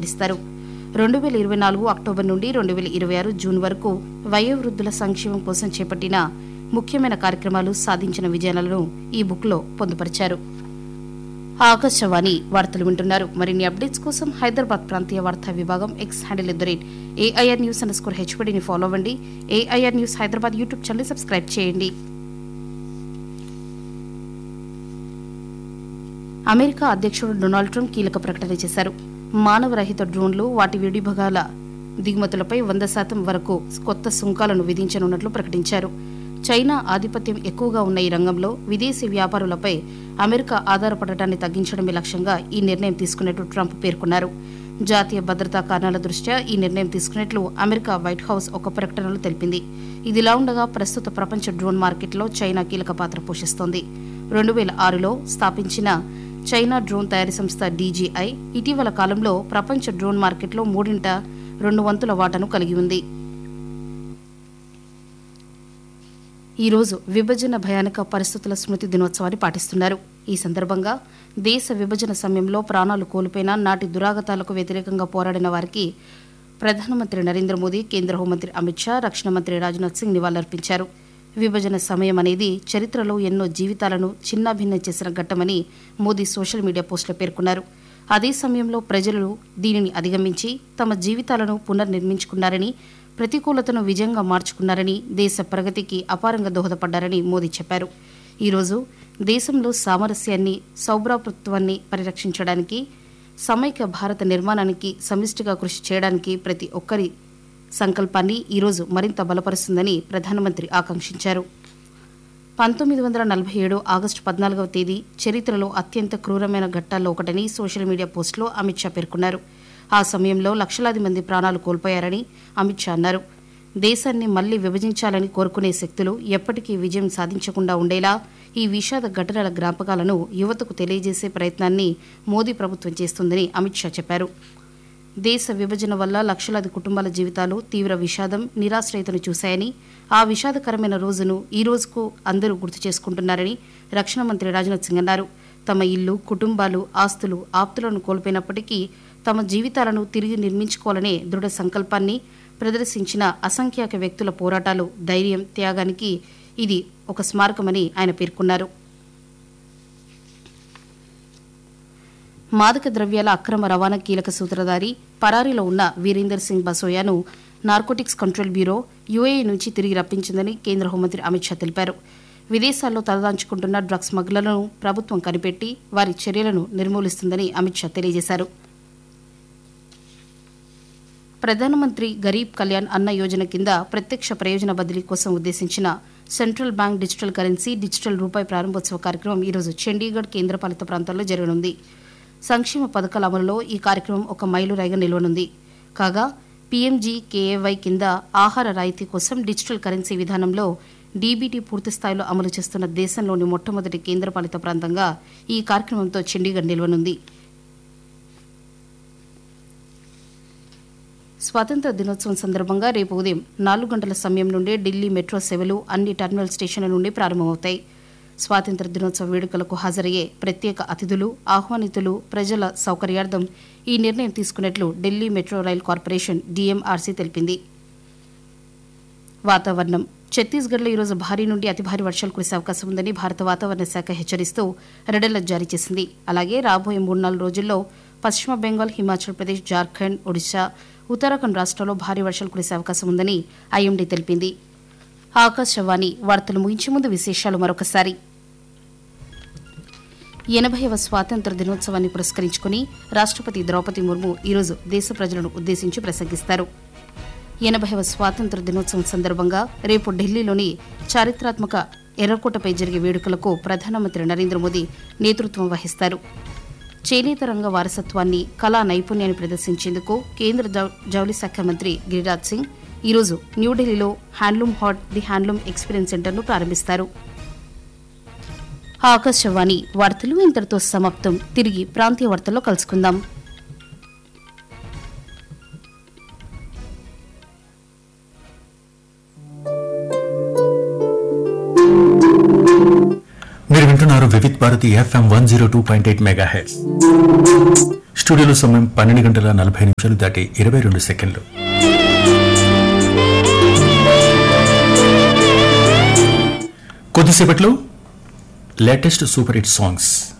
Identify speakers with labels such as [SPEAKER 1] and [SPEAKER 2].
[SPEAKER 1] ప్రకటిస్తారు రెండు వేల ఇరవై నాలుగు అక్టోబర్ నుండి రెండు వేల ఇరవై ఆరు జూన్ వరకు వయోవృద్ధుల సంక్షేమం కోసం చేపట్టిన ముఖ్యమైన కార్యక్రమాలు సాధించిన విజయాలను ఈ బుక్లో పొందుపరిచారు ఆకాశవాణి వార్తలు వింటున్నారు మరిన్ని అప్డేట్స్ కోసం హైదరాబాద్ ప్రాంతీయ వార్తా విభాగం X handle at the rate AIR news underscore స్కోర్ హెచ్పీడీని ఫాలో అవ్వండి AIR news Hyderabad YouTube channel subscribe చేయండి అమెరికా అధ్యక్షుడు డొనాల్డ్ ట్రంప్ కీలక ప్రకటన చేశారు మానవరహిత డ్రోన్లు వాటి విడిభాగాల దిగుమతులపై వంద శాతం వరకు కొత్త సుంకాలను విధించనున్నట్లు ప్రకటించారు చైనా ఆధిపత్యం ఎక్కువగా ఉన్న ఈ రంగంలో విదేశీ వ్యాపారులపై అమెరికా ఆధారపడటాన్ని తగ్గించడమే లక్ష్యంగా ఈ నిర్ణయం తీసుకున్నట్లు ట్రంప్ పేర్కొన్నారు జాతీయ భద్రతా కారణాల దృష్ట్యా ఈ నిర్ణయం తీసుకున్నట్లు అమెరికా వైట్ హౌస్ ఒక ప్రకటనలో తెలిపింది ఇదిలా ఉండగా ప్రస్తుత ప్రపంచ డ్రోన్ మార్కెట్లో చైనా కీలక పాత్ర పోషిస్తోంది రెండు వేల ఆరులో స్థాపించిన చైనా డ్రోన్ తయారీ సంస్థ డీజీఐ ఇటీవల కాలంలో ప్రపంచ డ్రోన్ మార్కెట్లో మూడింట రెండు వంతుల వాటాను కలిగి ఉంది ఈ రోజు విభజన భయానక పరిస్థితుల స్మృతి దినోత్సవాన్ని పాటిస్తున్నారు ఈ సందర్భంగా దేశ విభజన సమయంలో ప్రాణాలు కోల్పోయిన నాటి దురాగతాలకు వ్యతిరేకంగా పోరాడిన వారికి ప్రధానమంత్రి నరేంద్ర మోదీ కేంద్ర హోంమంత్రి అమిత్ షా రక్షణ మంత్రి రాజ్నాథ్ సింగ్ నివాళులర్పించారు విభజన సమయం అనేది చరిత్రలో ఎన్నో జీవితాలను చిన్నాభిన్నం చేసిన ఘట్టమని మోదీ సోషల్ మీడియా పోస్టులో పేర్కొన్నారు అదే సమయంలో ప్రజలు దీనిని అధిగమించి తమ జీవితాలను పునర్నిర్మించుకున్నారని ప్రతికూలతను విజయంగా మార్చుకున్నారని దేశ ప్రగతికి అపారంగా దోహదపడ్డారని మోదీ చెప్పారు ఈరోజు దేశంలో సామరస్యాన్ని సౌభ్రాతృత్వాన్ని పరిరక్షించడానికి సమైక్య భారత నిర్మాణానికి సమిష్టిగా కృషి చేయడానికి ప్రతి ఒక్కరి సంకల్పాన్ని ఈరోజు మరింత బలపరుస్తుందని ప్రధానమంత్రి ఆకాంక్షించారు పంతొమ్మిది వందల నలభై ఏడు ఆగస్టు పద్నాలుగవ తేదీ చరిత్రలో అత్యంత క్రూరమైన ఘట్టాల్లో ఒకటని సోషల్ మీడియా పోస్టులో అమిత్ షా పేర్కొన్నారు ఆ సమయంలో లక్షలాది మంది ప్రాణాలు కోల్పోయారని అమిత్ షా అన్నారు దేశాన్ని మళ్లీ విభజించాలని కోరుకునే శక్తులు ఎప్పటికీ విజయం సాధించకుండా ఉండేలా ఈ విషాద ఘటనల జ్ఞాపకాలను యువతకు తెలియజేసే ప్రయత్నాన్ని మోదీ ప్రభుత్వం చేస్తుందని అమిత్ షా చెప్పారు దేశ విభజన వల్ల లక్షలాది కుటుంబాల జీవితాలు తీవ్ర విషాదం నిరాశ్రయతను చూశాయని ఆ విషాదకరమైన రోజును ఈ రోజుకు అందరూ గుర్తు చేసుకుంటున్నారని రక్షణ మంత్రి రాజ్నాథ్ సింగ్ అన్నారు తమ ఇల్లు కుటుంబాలు ఆస్తులు ఆప్తులను కోల్పోయినప్పటికీ తమ జీవితాలను తిరిగి నిర్మించుకోవాలనే దృఢ సంకల్పాన్ని ప్రదర్శించిన అసంఖ్యాక వ్యక్తుల పోరాటాలు ధైర్యం త్యాగానికి ఇది ఒక స్మారకమని ఆయన పేర్కొన్నారు మాదక ద్రవ్యాల అక్రమ రవాణా కీలక సూత్రధారి పరారీలో ఉన్న వీరేందర్ సింగ్ బసోయాను నార్కోటిక్స్ కంట్రోల్ బ్యూరో యుఏఈ నుంచి తిరిగి రప్పించిందని కేంద్ర హోంమంత్రి అమిత్ షా తెలిపారు విదేశాల్లో తలదాంచుకుంటున్న డ్రగ్స్ స్మగ్లర్లను ప్రభుత్వం కనిపెట్టి వారి చర్యలను నిర్మూలిస్తుందని అమిత్ షా తెలియజేశారు ప్రధానమంత్రి గరీబ్ కళ్యాణ్ అన్న యోజన కింద ప్రత్యక్ష ప్రయోజన బదిలీ కోసం ఉద్దేశించిన central bank digital currency digital రూపాయి ప్రారంభోత్సవ కార్యక్రమం ఈరోజు చండీగఢ్ కేంద్రపాలిత ప్రాంతాల్లో జరగనుంది సంక్షేమ పథకాల అమలులో ఈ కార్యక్రమం ఒక మైలురాయిగా నిలవనుంది కాగా పీఎంజీ కేఏవై కింద ఆహార రాయితీ కోసం డిజిటల్ కరెన్సీ విధానంలో డీబీటీ పూర్తి స్థాయిలో అమలు చేస్తున్న దేశంలోని మొట్టమొదటి కేంద్రపాలిత ప్రాంతంగా ఈ కార్యక్రమంతో చండీగఢ్ నిలవనుంది స్వాతంత్ర దినోత్సవం సందర్భంగా రేపు ఉదయం నాలుగు గంటల సమయం నుండే ఢిల్లీ మెట్రో సేవలు అన్ని టెర్మినల్ స్టేషన్ల నుండి ప్రారంభమవుతాయి స్వాతంత్ర దినోత్సవ వేడుకలకు హాజరయ్యే ప్రత్యేక అతిథులు ఆహ్వానితులు ప్రజల సౌకర్యార్థం ఈ నిర్ణయం తీసుకున్నట్లు Delhi metro rail corporation DMRC తెలిపింది వాతావరణం ఛత్తీస్గఢ్లో ఈరోజు భారీ నుండి అతి భారీ వర్షాలు కురిసే అవకాశం ఉందని భారత వాతావరణ శాఖ హెచ్చరిస్తూ రెడ్ అలర్ట్ జారీ చేసింది అలాగే రాబోయే మూడు నాలుగు రోజుల్లో పశ్చిమ బెంగాల్ హిమాచల్ ప్రదేశ్ జార్ఖండ్ ఒడిశా ఉత్తరాఖండ్ రాష్ట్రాల్లో భారీ వర్షాలు కురిసే అవకాశం ఉందని ఐఎండీ తెలిపింది ఆకాశవాణి వార్తలు ముగించే ముందు విశేషాలు మరొకసారి ఎనభైవ స్వాతంత్ర దినోత్సవాన్ని పురస్కరించుకుని రాష్ట్రపతి ద్రౌపది ముర్ము ఈరోజు దేశ ప్రజలను ఉద్దేశించి ప్రసంగిస్తారు ఎనభైవ స్వాతంత్ర దినోత్సవం సందర్భంగా రేపు ఢిల్లీలోని చారిత్రాత్మక ఎర్రకోటపై జరిగే వేడుకలకు ప్రధానమంత్రి నరేంద్ర మోదీ నేతృత్వం వహిస్తారు చేనేత రంగ వారసత్వాన్ని కళా నైపుణ్యాన్ని ప్రదర్శించేందుకు కేంద్ర జౌ- జౌళి శాఖ మంత్రి గిరిరాజ్ సింగ్ ఈరోజు న్యూఢిల్లీలో handloom haat the handloom experience సెంటర్ను ప్రారంభిస్తారు ఆకాశవాణి వార్తలు ఇంతటితో సమాప్తం తిరిగి ప్రాంతీయ వార్తల్లో కలుసుకుందాం
[SPEAKER 2] మీరు వింటున్నారు Vividh Bharati FM one zero two point eight mega heads స్టూడియోలో సమయం పన్నెండు గంటల నలభై నిమిషాలు దాటి ఇరవై రెండు సెకండ్లు కొద్దిసేపట్లో లేటెస్ట్ సూపర్ హిట్ సాంగ్స్